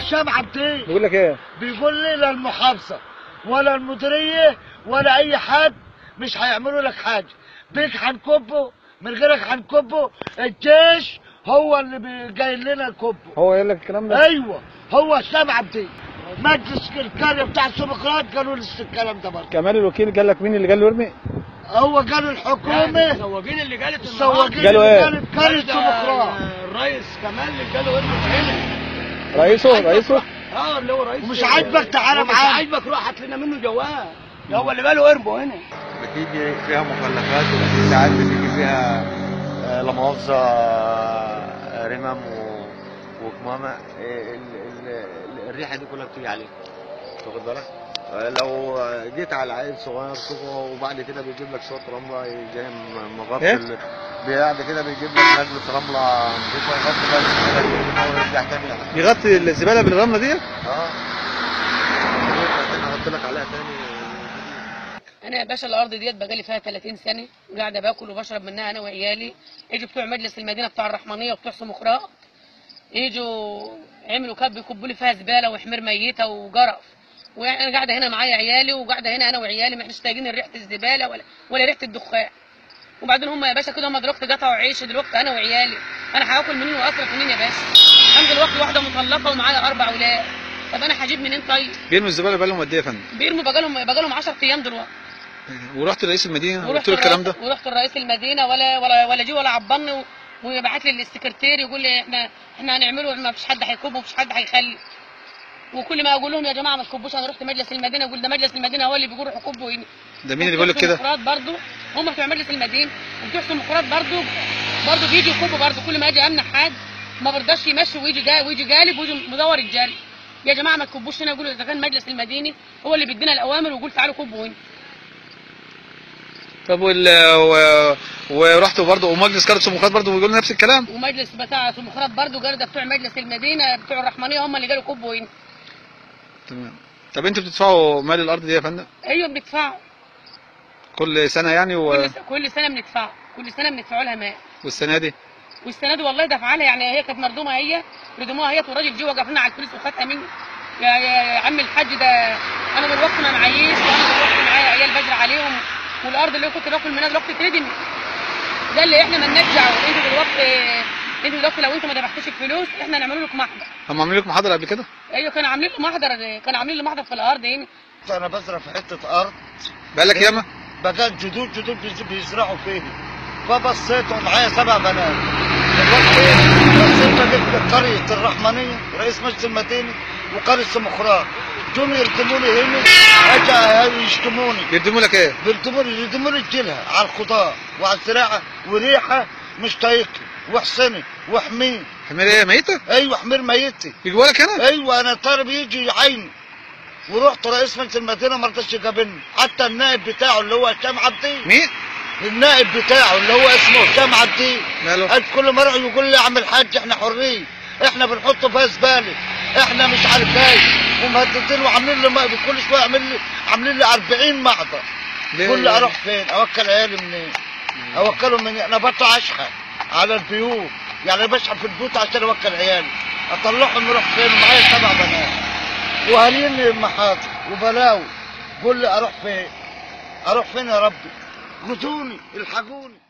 هشام عبدين بيقول لك ايه بيقول لي لا المحافظه ولا المديريه ولا اي حد مش هيعملوا لك حاجه بيك هنكبه من غيرك هنكبه الجيش هو اللي بي- جاي لنا نكبه هو قال لك الكلام ده ايوه هو هشام عبدين مجلس القريه بتاع السبقات قالوا لي الكلام ده برضه كمال الوكيل قال لك مين اللي قال له ارمي هو قالوا الحكومه السواقين اللي قالت السواقين قالوا اللي إيه؟ قالت قريه السبقات الرئيس كمال اللي قالوا ارمي هنا رئيسه رئيسه اه اللي هو رئيس ومش عاجبك تعالى ومش معانا. عاجبك روح هات لنا منه جواب ده هو اللي قالوا ارموا هنا بتيجي فيها مخلفات وفي ساعات بتيجي فيها آه، لا مؤاخذة آه، رمم و- وكمامة آه، ال- ال- ال- الريحة دي كلها بتيجي عليك واخد بالك؟ آه، لو جيت على عيل صغير شوفه وبعد كده بيجيب لك شوية رملة جاي م- مغطي إيه؟ ال- بعد كده بيجيب لك نجمة رملة نضيفة يغطي بس كده يجيب ويرجع تاني يغطي الزباله بالرمله دي اه تاني احط لك عليها تاني انا يا باشا الارض ديت بقالي فيها 30 سنه قاعده باكل وبشرب منها انا وعيالي يجي بتوع مجلس المدينه بتوع الرحمانيه وبتوع سمخراء يجوا عملوا كاب يكبوا لي فيها زباله وحمير ميته وجرف وانا قاعده هنا معايا عيالي وقاعده هنا انا وعيالي ما احناش طايقين ريحه الزباله ولا ولا ريحه الدخان وبعدين هم يا باشا كده هم دلوقتي قطعوا عيش دلوقتي انا وعيالي انا هاكل منين واصرف منين يا باشا انا دلوقتي واحده مطلقه ومعايا اربع اولاد طب انا هجيب منين طيب بيرموا الزباله بقالهم قد ايه يا فندم بيرموا بقالهم بقالهم 10 ايام دلوقتي ورحت لرئيس المدينه ورحت قلت له الكلام ده الرئيس- ورحت لرئيس المدينه ولا ولا ولا جه ولا عبرني و- ويبعت لي السكرتير يقول لي احنا احنا هنعمله ما فيش حد هيكب ومفيش حد هيخلي وكل ما اقول لهم يا جماعه ما تكبوش انا رحت مجلس المدينه يقول ده مجلس المدينه هو اللي بيقول روحوا كبوا هنا ده مين اللي بيقول لك كده سمخرات برضه هم بتوع مجلس المدينه وبتوع سمخرات برضه برضه بيجي يكبوا برضه كل ما اجي امنع حد ما برضاش يمشي ويجي جاي ويجي جالب ويجي مدور الجري يا جماعه ما تكبوش هنا يقولوا اذا كان مجلس المدينه هو اللي بيدينا الاوامر ويقول تعالوا كبوا هنا طب وال و... ورحت برضه ومجلس قريه سموخات برضه بيقول نفس الكلام ومجلس بتاع سمخرات برضه قالوا ده بتوع مجلس المدينه بتوع الرحمانيه هم اللي قالوا كبوا هنا تمام طب انتوا بتدفعوا مال الارض دي يا فندم ايوه بندفعوا كل سنه يعني و... كل, س- كل سنه بندفعوا كل سنه بندفعوا لها مال والسنه دي والسنه دي والله دفع لها يعني هي كانت مردومه هي ردموها هي والراجل جه وقف لنا على الفلوس وخدها مني يا, يا, يا عم الحاج ده انا دلوقتي ما معيش وانا دلوقتي معايا عيال بجري عليهم والارض اللي كنت باكل منها دلوقتي اتردم ده اللي احنا مالناش دعوه انتوا دلوقتي انتوا دلوقتي لو انتوا ما دفعتوش الفلوس احنا هنعمل لكم محضر هم عاملين لكم محاضره قبل كده ايوه كانوا عاملين له محضر كانوا عاملين له محضر في الارض هنا انا بزرع في حته ارض بقالك ياما بقى جدود جدود بيز- بيزرعوا فيه فبصيت ومعايا سبع بنات دلوقتي بصيت لقيت قرية الرحمنية رئيس مجلس المدينة وقرية سمخرات جم يردموني هنا اجا يشتموني يردموا لك ايه بيردموني يردموني الجلها على الخضار وعلى الزراعة وريحة مش طايقني وحسني وحميه حمير ايه ميته ايوه حمير ميتي يجيبوا لك هنا ايوه انا طالب يجي يعيني ورحت رئيس مجلس المدينه ما رضاش يقابلني حتى النائب بتاعه اللي هو هشام عبدين مين النائب بتاعه اللي هو اسمه هشام عبدين ماله قال كل ما يروح يقول لي يا عم الحاج احنا حرين احنا بنحط فيها زباله احنا مش عارف ايه ومهددين وعاملين لي م- كل شويه عاملين لي عاملين لي 40 محضر ليه؟ كل اروح فين اوكل عيالي منين اوكلهم منين انا بطلع اشحن على البيوت يعني بشحن في البيوت عشان اوكل عيالي اطلعهم يروح فين معايا سبع بنات وهالين لي محاضر وبلاوي قول لي اروح فين اروح فين يا ربي خذوني الحقوني